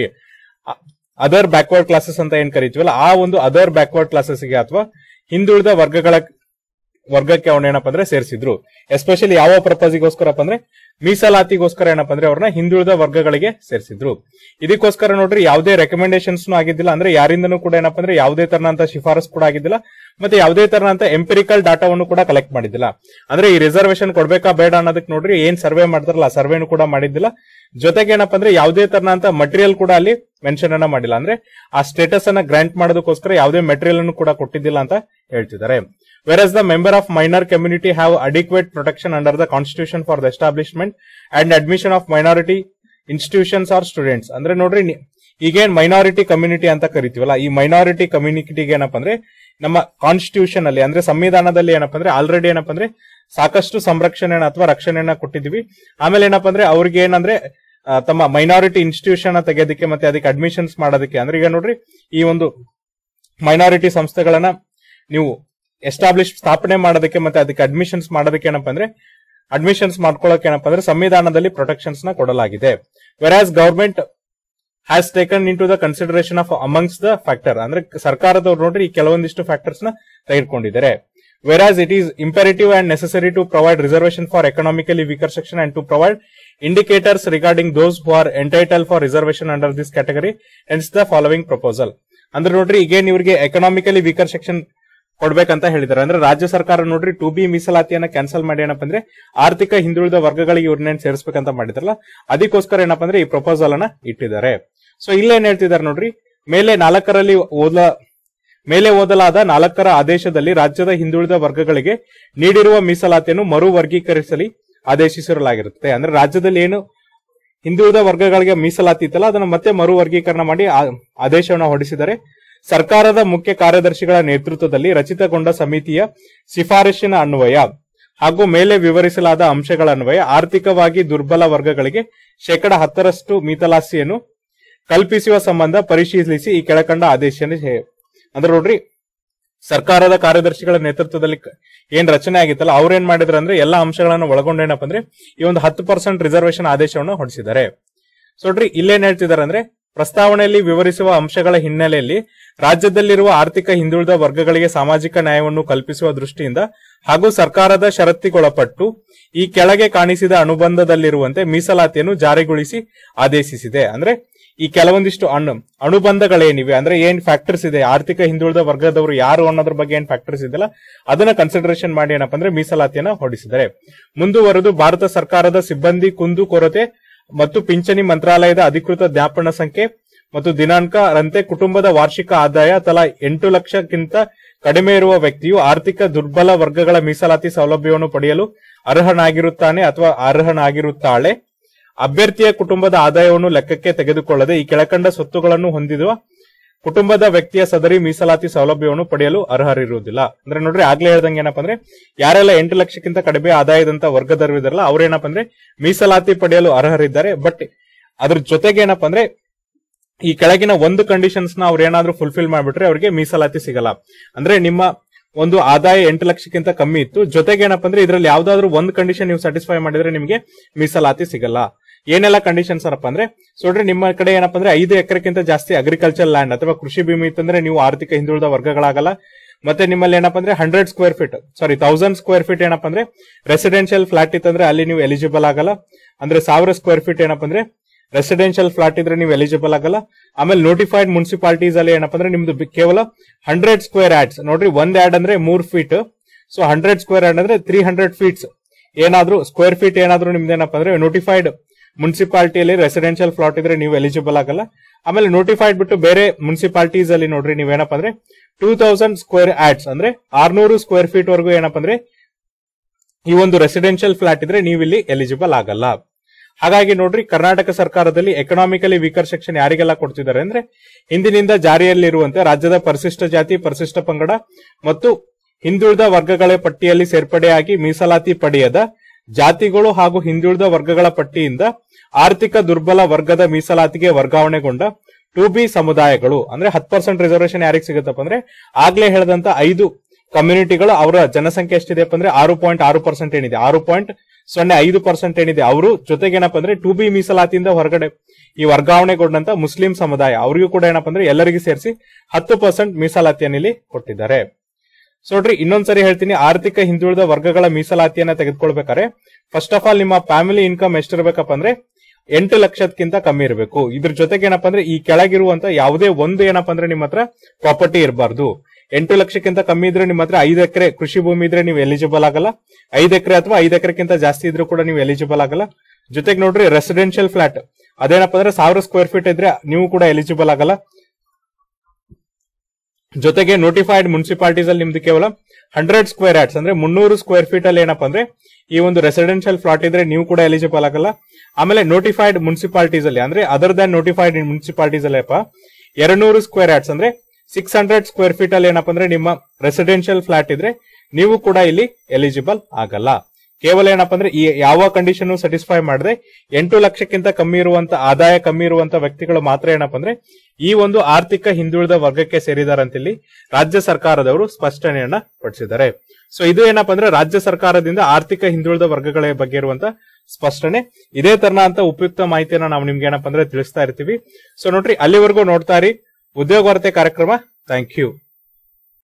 ಅದರ್ ಬ್ಯಾಕ್ವರ್ಡ್ ಕ್ಲಾಸಸ್ ಅಂತ ಏನ್ ಕರಿತೀವಲ್ಲ ಆ ಒಂದು ಅದರ್ ಬ್ಯಾಕ್ವರ್ಡ್ ಕ್ಲಾಸಸ್ಗೆ ಅಥವಾ ಹಿಂದುಳಿದ ವರ್ಗಗಳ ವರ್ಗಕ್ಕೆ ಅವ್ನ ಏನಪ್ಪ ಅಂದ್ರೆ ಸೇರಿಸಿದ್ರು ಎಸ್ಪೆಷಲಿ ಯಾವ ಪರ್ಪಸ್ಗೋಸ್ಕರಪ್ಪ ಅಂದ್ರೆ ಮೀಸಲಾತಿಗೋಸ್ಕರ ಏನಪ್ಪ ಅಂದ್ರೆ ಅವ್ರನ್ನ ಹಿಂದುಳಿದ ವರ್ಗಗಳಿಗೆ ಸೇರಿಸಿದ್ರು ಇದಕ್ಕೋಸ್ಕರ ನೋಡ್ರಿ ಯಾವುದೇ ರೆಕಮೆಂಡೇಶನ್ಸ್ ಆಗಿದ್ದಿಲ್ಲ ಅಂದ್ರೆ ಯಾರಿಂದನೂ ಕೂಡ ಏನಪ್ಪ ಅಂದ್ರೆ ಯಾವುದೇ ತರನಂತ ಶಿಫಾರಸ್ ಕೂಡ ಆಗಿದ್ದಿಲ್ಲ ಮತ್ತೆ ಯಾವುದೇ ತರನಂತ ಎಂಪಿರಿಕಲ್ ಡಾಟಾವನ್ನು ಕೂಡ ಕಲೆಕ್ಟ್ ಮಾಡಿದ್ದಿಲ್ಲ ಅಂದ್ರೆ ಈ ರಿಸರ್ವೇಶನ್ ಕೊಡ್ಬೇಕಾ ಬೇಡ ಅನ್ನೋದಕ್ಕೆ ನೋಡ್ರಿ ಏನ್ ಸರ್ವೆ ಮಾಡ್ತಾರಲ್ಲ ಆ ಸರ್ವೆನು ಕೂಡ ಮಾಡಿದ್ದಿಲ್ಲ ಜೊತೆಗೆ ಏನಪ್ಪ ಅಂದ್ರೆ ಯಾವುದೇ ತರನಂತ ಮಟೀರಿಯಲ್ ಕೂಡ ಅಲ್ಲಿ ಮೆನ್ಷನ್ ಅನ್ನ ಮಾಡಿಲ್ಲ ಅಂದ್ರೆ ಆ ಸ್ಟೇಟಸ್ ಅನ್ನ ಗ್ರಾಂಟ್ ಮಾಡೋದಕ್ಕೋಸ್ಕರ ಯಾವುದೇ ಮೆಟೀರಿಯಲ್ ಅನ್ನು ಕೂಡ ಕೊಟ್ಟಿದ್ದಿಲ್ಲ ಅಂತ ಹೇಳ್ತಿದ್ದಾರೆ whereas the member of minor community have adequate protection under the constitution for the establishment and admission of minority institutions or students ಅಂದ್ರೆ ನೋಡ್ರಿ ನಿ- ಈಗೇನ್ ಮೈನಾರಿಟಿ ಕಮ್ಯುನಿಟಿ ಅಂತ ಕರಿತೀವಲ್ಲ ಈ ಮೈನಾರಿಟಿ ಕಮ್ಯುನಿಟಿಗೆ ಏನಪ್ಪ ಅಂದ್ರೆ ನಮ್ಮ ಕಾನ್ಸ್ಟಿಟ್ಯೂಷನ್ ಅಲ್ಲಿ ಅಂದ್ರೆ ಸಂವಿಧಾನದಲ್ಲಿ ಏನಪ್ಪ ಅಂದ್ರೆ ಆಲ್ರೆಡಿ ಏನಪ್ಪ ಅಂದ್ರೆ ಸಾಕಷ್ಟು ಸಂರಕ್ಷಣೆ ಅಥವಾ ರಕ್ಷಣೆಯನ್ನ ಕೊಟ್ಟಿದೀವಿ ಆಮೇಲೆ ಏನಪ್ಪ ಅಂದ್ರೆ ಅವ್ರಿಗೆ ಏನಂದ್ರೆ ಆ, ತಮ್ಮ ಮೈನಾರಿಟಿ ಇನ್ಸ್ಟಿಟ್ಯೂಷನ್ ತೆಗೆಯೋದಕ್ಕೆ ಮತ್ತೆ ಅದಕ್ಕೆ ಅಡ್ಮಿಷನ್ಸ್ ಮಾಡೋದಕ್ಕೆ ಅಂದ್ರೆ ಈಗ ನೋಡ್ರಿ ಈ ಒಂದು ಮೈನಾರಿಟಿ ಸಂಸ್ಥೆಗಳನ್ನ ನೀವು ಎಸ್ಟಾಬ್ಲಿಷ್ ಸ್ಥಾಪನೆ ಮಾಡೋದಕ್ಕೆ ಮತ್ತೆ ಅದಕ್ಕೆ ಅಡ್ಮಿಷನ್ಸ್ ಮಾಡೋದಕ್ಕೆ ಏನಪ್ಪ ಅಂದ್ರೆ ಅಡ್ಮಿಷನ್ಸ್ ಮಾಡ್ಕೊಳ್ಳೋಕೆ ಏನಪ್ಪ ಅಂದ್ರೆ ಸಂವಿಧಾನದಲ್ಲಿ ಪ್ರೊಟೆಕ್ಷನ್ಸ್ ನ ಕೊಡಲಾಗಿದೆ whereas government has taken in to the consideration of amongst the factor ಅಂದ್ರೆ ಸರ್ಕಾರದವ್ರು ನೋಡ್ರಿ ಈ ಕೆಲವೊಂದಿಷ್ಟು ಫ್ಯಾಕ್ಟರ್ಸ್ ನ ತೆಗೆದುಕೊಂಡಿದ್ದಾರೆ whereas it is imperative and necessary to provide reservation for economically weaker section and to provide indicators regarding those who are entitle for reservation under this category hence the following proposal ಅಂದ್ರೆ ನೋಡ್ರಿ ಈಗೇನ್ ಇವ್ರಿಗೆ ಎಕನಾಮಿಕಲಿ ವೀಕರ್ ಸೆಕ್ಷನ್ ಕೊಡ್ಬೇಕಂತ ಹೇಳಿದ್ದಾರೆ ಅಂದ್ರೆ ರಾಜ್ಯ ಸರ್ಕಾರ ನೋಡ್ರಿ ಟು ಬಿ ಮೀಸಲಾತಿಯನ್ನ ಕ್ಯಾನ್ಸಲ್ ಮಾಡಿ ಏನಪ್ಪ ಅಂದ್ರೆ ಆರ್ಥಿಕ ಹಿಂದುಳಿದ ವರ್ಗಗಳಿಗೆ ಇವ್ರನ್ನೇನ್ ಸೇರಿಸಬೇಕಂತ ಮಾಡಿದ್ರಲ್ಲ ಅದಕ್ಕೋಸ್ಕರ ಏನಪ್ಪ ಅಂದ್ರೆ ಈ ಪ್ರಪೋಸಲ್ ಅನ್ನ ಇಟ್ಟಿದ್ದಾರೆ ಸೊ ಇಲ್ಲೇನ್ ಹೇಳ್ತಿದ್ದಾರೆ ನೋಡ್ರಿ ಮೇಲೆ ನಾಲ್ಕರಲ್ಲಿ ಓದ ಮೇಲೆ ಓದಲಾದ ನಾಲ್ಕರ ಆದೇಶದಲ್ಲಿ ರಾಜ್ಯದ ಹಿಂದುಳಿದ ವರ್ಗಗಳಿಗೆ ನೀಡಿರುವ ಮೀಸಲಾತಿಯನ್ನು ಮರು ವರ್ಗೀಕರಿಸಲಿ ಆದೇಶಿಸಿರಲಾಗಿರುತ್ತೆ ಅಂದ್ರೆ ರಾಜ್ಯದಲ್ಲಿ ಏನು ಹಿಂದುಳಿದ ವರ್ಗಗಳಿಗೆ ಮೀಸಲಾತಿ ಇತ್ತಲ್ಲ ಅದನ್ನು ಮತ್ತೆ ಮರು ವರ್ಗೀಕರಣ ಮಾಡಿ ಆ- ಆದೇಶವನ್ನು ಹೊರಡಿಸಿದರೆ ಸರ್ಕಾರದ ಮುಖ್ಯ ಕಾರ್ಯದರ್ಶಿಗಳ ನೇತೃತ್ವದಲ್ಲಿ ರಚಿತಗೊಂಡ ಸಮಿತಿಯ ಶಿಫಾರಸಿನ ಅನ್ವಯ ಹಾಗೂ ಮೇಲೆ ವಿವರಿಸಲಾದ ಅಂಶಗಳ ಅನ್ವಯ ಆರ್ಥಿಕವಾಗಿ ದುರ್ಬಲ ವರ್ಗಗಳಿಗೆ ಶೇಕಡ ಹತ್ತರಷ್ಟು ಮೀಸಲಾತಿಯನ್ನು ಕಲ್ಪಿಸುವ ಸಂಬಂಧ ಪರಿಶೀಲಿಸಿ ಈ ಕೆಳಕಂಡ ಆದೇಶನ ಅಂದ್ರೆ ನೋಡ್ರಿ ಸರ್ಕಾರದ ಕಾರ್ಯದರ್ಶಿಗಳ ನೇತೃತ್ವದಲ್ಲಿ ಕ- ಏನ್ ರಚನೆ ಆಗಿತ್ತಲ್ಲ ಅವ್ರೇನ್ ಮಾಡಿದ್ರು ಅಂದ್ರೆ ಎಲ್ಲಾ ಅಂಶಗಳನ್ನು ಒಳಗೊಂಡೇನಪ್ಪ ಅಂದ್ರೆ ಈ ಒಂದು ಹತ್ತು ಪರ್ಸೆಂಟ್ ರಿಸರ್ವೇಶನ್ ಆದೇಶವನ್ನು ಹೊರಡಿಸಿದ್ದಾರೆ ಸೊ ನೋಡ್ರಿ ಇಲ್ಲೇನ್ ಹೇಳ್ತಿದ್ದಾರೆ ಅಂದ್ರೆ ಪ್ರಸ್ತಾವನೆಯಲ್ಲಿ ವಿವರಿಸುವ ಅಂಶಗಳ ಹಿನ್ನೆಲೆಯಲ್ಲಿ ರಾಜ್ಯದಲ್ಲಿರುವ ಆರ್ಥಿಕ ಹಿಂದುಳಿದ ವರ್ಗಗಳಿಗೆ ಸಾಮಾಜಿಕ ನ್ಯಾಯವನ್ನು ಕಲ್ಪಿಸುವ ದೃಷ್ಟಿಯಿಂದ ಹಾಗೂ ಸರ್ಕಾರದ ಷರತ್ತಿಗೊಳಪಟ್ಟು ಈ ಕೆಳಗೆ ಕಾಣಿಸಿದ ಅನುಬಂಧದಲ್ಲಿರುವಂತೆ ಮೀಸಲಾತಿಯನ್ನು ಜಾರಿಗೊಳಿಸಿ ಆದೇಶಿಸಿದೆ ಅಂದ್ರೆ ಈ ಕೆಲವೊಂದಿಷ್ಟು ಅಣು ಅನುಬಂಧಗಳೇನಿವೆ ಅಂದ್ರೆ ಏನ್ ಫ್ಯಾಕ್ಟರ್ಸ್ ಇದೆ ಆರ್ಥಿಕ ಹಿಂದುಳಿದ ವರ್ಗದವರು ಯಾರು ಅನ್ನೋದ್ರ ಬಗ್ಗೆ ಏನ್ ಫ್ಯಾಕ್ಟರ್ಸ್ ಇದೆಯಲ್ಲ ಅದನ್ನ ಕನ್ಸಿಡರೇಷನ್ ಮಾಡಿ ಏನಪ್ಪ ಅಂದ್ರೆ ಮೀಸಲಾತಿಯನ್ನ ಹೊರಡಿಸಿದ್ದಾರೆ ಮುಂದುವರೆದು ಭಾರತ ಸರ್ಕಾರದ ಸಿಬ್ಬಂದಿ ಕುಂದು ಕೊರತೆ ಮತ್ತು ಪಿಂಚಣಿ ಮಂತ್ರಾಲಯದ ಅಧಿಕೃತ ಜ್ಞಾಪನ ಸಂಖ್ಯೆ ಮತ್ತು ದಿನಾಂಕ ರಂತೆ ಕುಟುಂಬದ ವಾರ್ಷಿಕ ಆದಾಯ ತಲಾ ಎಂಟು ಲಕ್ಷಕ್ಕಿಂತ ಕಡಿಮೆ ಇರುವ ವ್ಯಕ್ತಿಯು ಆರ್ಥಿಕ ದುರ್ಬಲ ವರ್ಗಗಳ ಮೀಸಲಾತಿ ಸೌಲಭ್ಯವನ್ನು ಪಡೆಯಲು ಅರ್ಹನಾಗಿರುತ್ತಾನೆ ಅಥವಾ ಅರ್ಹನಾಗಿರುತ್ತಾಳೆ ಅಭ್ಯರ್ಥಿಯ ಕುಟುಂಬದ ಆದಾಯವನ್ನು ಲೆಕ್ಕಕ್ಕೆ ತೆಗೆದುಕೊಳ್ಳದೆ ಈ ಕೆಳಕಂಡ ಸ್ವತ್ತುಗಳನ್ನು ಹೊಂದಿರುವ ಕುಟುಂಬದ ವ್ಯಕ್ತಿಯ ಸದರಿ ಮೀಸಲಾತಿ ಸೌಲಭ್ಯವನ್ನು ಪಡೆಯಲು ಅರ್ಹರಿರುವುದಿಲ್ಲ ಅಂದ್ರೆ ನೋಡ್ರಿ ಆಗ್ಲೇ ಹೇಳ್ದಂಗೆ ಏನಪ್ಪ ಅಂದ್ರೆ ಯಾರೆಲ್ಲ ಎಂಟು ಲಕ್ಷಕ್ಕಿಂತ ಕಡಿಮೆ ಆದಾಯದಂತ ವರ್ಗದವರು ಇದಾರಲ್ಲ ಅವ್ರೇನಪ್ಪ ಅಂದ್ರೆ ಮೀಸಲಾತಿ ಪಡೆಯಲು ಅರ್ಹರಿದ್ದಾರೆ ಬಟ್ ಅದ್ರ ಜೊತೆಗೆ ಏನಪ್ಪ ಅಂದ್ರೆ ಈ ಕೆಳಗಿನ ಒಂದು ಕಂಡೀಷನ್ಸ್ ನ ಅವ್ರು ಏನಾದ್ರೂ ಫುಲ್ಫಿಲ್ ಮಾಡ್ಬಿಟ್ರೆ ಅವ್ರಿಗೆ ಮೀಸಲಾತಿ ಸಿಗಲ್ಲ ಅಂದ್ರೆ ನಿಮ್ಮ ಒಂದು ಆದಾಯ ಎಂಟು ಲಕ್ಷಕ್ಕಿಂತ ಕಮ್ಮಿ ಇತ್ತು ಜೊತೆಗೆ ಏನಪ್ಪ ಅಂದ್ರೆ ಇದ್ರಲ್ಲಿ ಯಾವ್ದಾದ್ರು ಒಂದು ಕಂಡೀಷನ್ ನೀವು ಸ್ಯಾಟಿಸ್ಫೈ ಮಾಡಿದ್ರೆ ನಿಮಗೆ ಮೀಸಲಾತಿ ಸಿಗಲ್ಲ ಏನೆಲ್ಲ ಕಂಡೀಷನ್ಸ್ ಏನಪ್ಪ ಅಂದ್ರೆ ಸೊ ನೋಡ್ರಿ ನಿಮ್ಮ ಕಡೆ ಏನಪ್ಪ ಅಂದ್ರೆ ಐದು ಎಕರೆಕ್ಕಿಂತ ಜಾಸ್ತಿ ಅಗ್ರಿಕಲ್ಚರ್ ಲ್ಯಾಂಡ್ ಅಥವಾ ಕೃಷಿ ಭೂಮಿ ಇತ್ತಂದ್ರೆ ನೀವು ಆರ್ಥಿಕ ಹಿಂದುಳಿದ ವರ್ಗಗಳಾಗಲ್ಲ ಮತ್ತೆ ನಿಮ್ಮಲ್ಲಿ ಏನಪ್ಪ ಅಂದ್ರೆ hundred square feet sorry thousand square feet ಏನಪ್ಪ ಅಂದ್ರೆ ರೆಸಿಡೆನ್ಷಿಯಲ್ ಫ್ಲಾಟ್ ಇತ್ತಂದ್ರೆ ಅಲ್ಲಿ ನೀವು ಎಲಿಜಿಬಲ್ ಆಗಲ್ಲ ಅಂದ್ರೆ ಸಾವಿರ ಸ್ಕ್ವೇರ್ ಫೀಟ್ ಏನಪ್ಪ ಅಂದ್ರೆ ರೆಸಿಡೆನ್ಷಿಯಲ್ ಫ್ಲಾಟ್ ಇದ್ರೆ ನೀವು ಎಲಿಜಿಬಲ್ ಆಗಲ್ಲ ಆಮೇಲೆ ನೋಟಿಫೈಡ್ ಮುನ್ಸಿಪಾಲಿಟೀಸ್ ಅಲ್ಲಿ ಏನಪ್ಪ ಅಂದ್ರೆ ನಿಮ್ದು ಬಿ- ಕೇವಲ ಹಂಡ್ರೆಡ್ ಸ್ಕ್ವೇರ್ ಆಡ್ಸ್ ನೋಡ್ರಿ ಒಂದ್ ಆಡ್ ಅಂದ್ರೆ ಮೂರ್ feet so hundred square yard ಅಂದ್ರೆ ತ್ರೀ ಹಂಡ್ರೆಡ್ ಫೀಟ್ಸ್ ಏನಾದ್ರೂ ಸ್ಕ್ವೇರ್ ಫೀಟ್ ಏನಾದ್ರೂ ನಿಮ್ದು ಏನಪ್ಪ ಅಂದ್ರೆ ನೋಟಿಫೈಡ್ ಮುನ್ಸಿಪಾಲಿಟಿಯಲ್ಲಿ ರೆಸಿಡೆನ್ಷಿಯಲ್ ಫ್ಲಾಟ್ ಇದ್ರೆ ನೀವು ಎಲಿಜಿಬಲ್ ಆಗಲ್ಲ ಆಮೇಲೆ ನೋಟಿಫೈಡ್ ಬಿಟ್ಟು ಬೇರೆ ಮುನ್ಸಿಪಾಲಿಟೀಸ್ ಅಲ್ಲಿ ನೋಡ್ರಿ ನೀವೇನಪ್ಪ ಅಂದ್ರೆ ಟೂ ತೌಸಂಡ್ ಸ್ಕ್ವೇರ್ ಆಡ್ಸ್ ಅಂದ್ರೆ ಆರ್ನೂರು ಸ್ಕ್ವೇರ್ ಫೀಟ್ ವರೆಗೂ ಏನಪ್ಪ ಅಂದ್ರೆ ಈ ಒಂದು ರೆಸಿಡೆನ್ಷಿಯಲ್ ಫ್ಲಾಟ್ ಇದ್ರೆ ನೀವು ಇಲ್ಲಿ ಎಲಿಜಿಬಲ್ ಆಗಲ್ಲ ಹಾಗಾಗಿ ನೋಡ್ರಿ ಕರ್ನಾಟಕ ಸರ್ಕಾರದಲ್ಲಿ ಎಕನಾಮಿಕಲಿ ವೀಕರ್ ಸೆಕ್ಷನ್ ಯಾರಿಗೆಲ್ಲ ಕೊಡ್ತಿದ್ದಾರೆ ಅಂದ್ರೆ ಹಿಂದಿನಿಂದ ಜಾರಿಯಲ್ಲಿರುವಂತೆ ರಾಜ್ಯದ ಪರಿಶಿಷ್ಟ ಜಾತಿ ಪರಿಶಿಷ್ಟ ಪಂಗಡ ಮತ್ತು ಹಿಂದುಳಿದ ವರ್ಗಗಳ ಪಟ್ಟಿಯಲ್ಲಿ ಸೇರ್ಪಡೆಯಾಗಿ ಮೀಸಲಾತಿ ಪಡೆಯದ ಜಾತಿಗಳು ಹಾಗೂ ಹಿಂದುಳಿದ ವರ್ಗಗಳ ಪಟ್ಟಿಯಿಂದ ಆರ್ಥಿಕ ದುರ್ಬಲ ವರ್ಗದ ಮೀಸಲಾತಿಗೆ ವರ್ಗಾವಣೆಗೊಂಡ ಟು ಬಿ ಸಮುದಾಯಗಳು ಅಂದ್ರೆ ಹತ್ತು ಪರ್ಸೆಂಟ್ ರಿಸರ್ವೇಶನ್ ಯಾರಿಗೆ ಸಿಗುತ್ತಪ್ಪ ಅಂದ್ರೆ ಆಗ್ಲೇ ಹೇಳದಂತ ಐದು ಕಮ್ಯುನಿಟಿಗಳು ಅವರ ಜನಸಂಖ್ಯೆ ಎಷ್ಟಿದೆಪ್ಪ ಅಂದ್ರೆ ಆರು ಪಾಯಿಂಟ್ ಆರು ಪರ್ಸೆಂಟ್ ಏನಿದೆ ಆರು ಪಾಯಿಂಟ್ ಸೊನ್ನೆ ಐದು ಪರ್ಸೆಂಟ್ ಏನಿದೆ ಅವರು ಜೊತೆಗೆ ಏನಪ್ಪ ಅಂದ್ರೆ ಟು ಬಿ ಮೀಸಲಾತಿಯಿಂದ ಹೊರಗಡೆ ಈ ವರ್ಗಾವಣೆಗೊಂಡಂತ ಮುಸ್ಲಿಂ ಸಮುದಾಯ ಅವರಿಗೂ ಕೂಡ ಏನಪ್ಪ ಅಂದ್ರೆ ಎಲ್ಲರಿಗೂ ಸೇರಿಸಿ ಹತ್ತು ಪರ್ಸೆಂಟ್ ಮೀಸಲಾತಿಯನ್ನು ಇಲ್ಲಿ ಕೊಟ್ಟಿದ್ದಾರೆ ಸೊ ನೋಡ್ರಿ ಇನ್ನೊಂದ್ಸರಿ ಹೇಳ್ತೀನಿ ಆರ್ಥಿಕ ಹಿಂದುಳಿದ ವರ್ಗಗಳ ಮೀಸಲಾತಿಯನ್ನ ತೆಗೆದುಕೊಳ್ಬೇಕಾದ್ರೆ ಫಸ್ಟ್ ಆಫ್ ಆಲ್ ನಿಮ್ಮ ಫ್ಯಾಮಿಲಿ ಇನ್ಕಮ್ ಎಷ್ಟಿರ್ಬೇಕಪ್ಪ ಅಂದ್ರೆ ಎಂಟು ಲಕ್ಷಕ್ಕಿಂತ ಕಮ್ಮಿ ಇರಬೇಕು ಇದ್ರ ಜೊತೆಗೆ ಏನಪ್ಪ ಅಂದ್ರೆ ಈ ಕೆಳಗಿರುವಂತ ಯಾವುದೇ ಒಂದು ಏನಪ್ಪ ಅಂದ್ರೆ ನಿಮ್ಮ ಹತ್ರ ಪ್ರಾಪರ್ಟಿ ಇರಬಾರ್ದು ಎಂಟು ಲಕ್ಷಕ್ಕಿಂತ ಕಮ್ಮಿ ಇದ್ರೆ ನಿಮ್ಮ ಹತ್ರ ಐದು ಎಕರೆ ಕೃಷಿ ಭೂಮಿ ಇದ್ರೆ ನೀವು ಎಲಿಜಿಬಲ್ ಆಗಲ್ಲ ಐದು ಎಕರೆ ಅಥವಾ ಐದು ಎಕರೆಕ್ಕಿಂತ ಜಾಸ್ತಿ ಇದ್ರೂ ಕೂಡ ನೀವು ಎಲಿಜಿಬಲ್ ಆಗಲ್ಲ ಜೊತೆಗೆ ನೋಡ್ರಿ ರೆಸಿಡೆನ್ಷಿಯಲ್ ಫ್ಲಾಟ್ ಅದೇನಪ್ಪ ಅಂದ್ರೆ ಸಾವಿರ ಸ್ಕ್ವೇರ್ ಫೀಟ್ ಇದ್ರೆ ನೀವು ಕೂಡ ಎಲಿಜಿಬಲ್ ಆಗಲ್ಲ ಜೊತೆಗೆ ನೋಟಿಫೈಡ್ ಮುನ್ಸಿಪಾಲಿಟೀಸ್ ಅಲ್ಲಿ ನಿಮ್ದು ಕೇವಲ ಹಂಡ್ರೆಡ್ ಸ್ಕ್ವೇರ್ ಆಟ್ಸ್ ಅಂದ್ರೆ ಮುನ್ನೂರು ಸ್ಕ್ವೇರ್ ಫೀಟ್ ಅಲ್ಲಿ ಏನಪ್ಪ ಅಂದ್ರೆ ಈ ಒಂದು ರೆಸಿಡೆನ್ಷಿಯಲ್ ಫ್ಲಾಟ್ ಇದ್ರೆ ನೀವು ಕೂಡ ಎಲಿಜಿಬಲ್ ಆಗಲ್ಲ ಆಮೇಲೆ ನೋಟಿಫೈಡ್ ಮುನ್ಸಿಪಾಲಿಟೀಸ್ ಅಲ್ಲಿ ಅಂದ್ರೆ ಅದರ್ ದನ್ ನೋಟಿಫೈಡ್ ಮುನ್ಸಿಪಾಲಿಟೀಸ್ ಅಲ್ಲಿ ಎರಡ್ನೂರು ಸ್ಕ್ವೇರ್ ಆಟ್ಸ್ ಅಂದ್ರೆ ಸಿಕ್ಸ್ ಹಂಡ್ರೆಡ್ ಸ್ಕ್ವೇರ್ ಫೀಟ್ ಅಲ್ಲಿ ಏನಪ್ಪ ಅಂದ್ರೆ ನಿಮ್ಮ ರೆಸಿಡೆನ್ಷಿಯಲ್ ಫ್ಲಾಟ್ ಇದ್ರೆ ನೀವು ಕೂಡ ಇಲ್ಲಿ ಎಲಿಜಿಬಲ್ ಆಗಲ್ಲ ಕೇವಲ ಏನಪ್ಪ ಅಂದ್ರೆ ಈ ಯಾವ ಕಂಡೀಷನ್ ಸ್ಯಾಟಿಸ್ಫೈ ಮಾಡದೆ ಎಂಟು ಲಕ್ಷಕ್ಕಿಂತ ಕಮ್ಮಿ ಇರುವಂತ ಆದಾಯ ಕಮ್ಮಿ ಇರುವಂತ ವ್ಯಕ್ತಿಗಳು ಮಾತ್ರ ಏನಪ್ಪ ಅಂದ್ರೆ ಈ ಒಂದು ಆರ್ಥಿಕ ಹಿಂದುಳಿದ ವರ್ಗಕ್ಕೆ ಸೇರಿದಾರಂತ ಇಲ್ಲಿ ರಾಜ್ಯ ಸರ್ಕಾರದವರು ಸ್ಪಷ್ಟನೆಯನ್ನ ಪಡಿಸಿದ್ದಾರೆ ಸೊ ಇದು ಏನಪ್ಪ ಅಂದ್ರೆ ರಾಜ್ಯ ಸರ್ಕಾರದಿಂದ ಆರ್ಥಿಕ ಹಿಂದುಳಿದ ವರ್ಗಗಳ ಬಗ್ಗೆ ಇರುವಂತ ಸ್ಪಷ್ಟನೆ ಇದೇ ತರನ ಅಂತ ಉಪಯುಕ್ತ ಮಾಹಿತಿಯನ್ನ ನಾವು ನಿಮ್ಗೆ ಏನಪ್ಪ ಅಂದ್ರೆ ತಿಳಿಸ್ತಾ ಇರ್ತೀವಿ ಸೊ ನೋಡ್ರಿ ಅಲ್ಲಿವರೆಗೂ ನೋಡ್ತಾ ಇರಿ ಉದ್ಯೋಗ ವಾರ್ತೆ ಕಾರ್ಯಕ್ರಮ ಥ್ಯಾಂಕ್ ಯು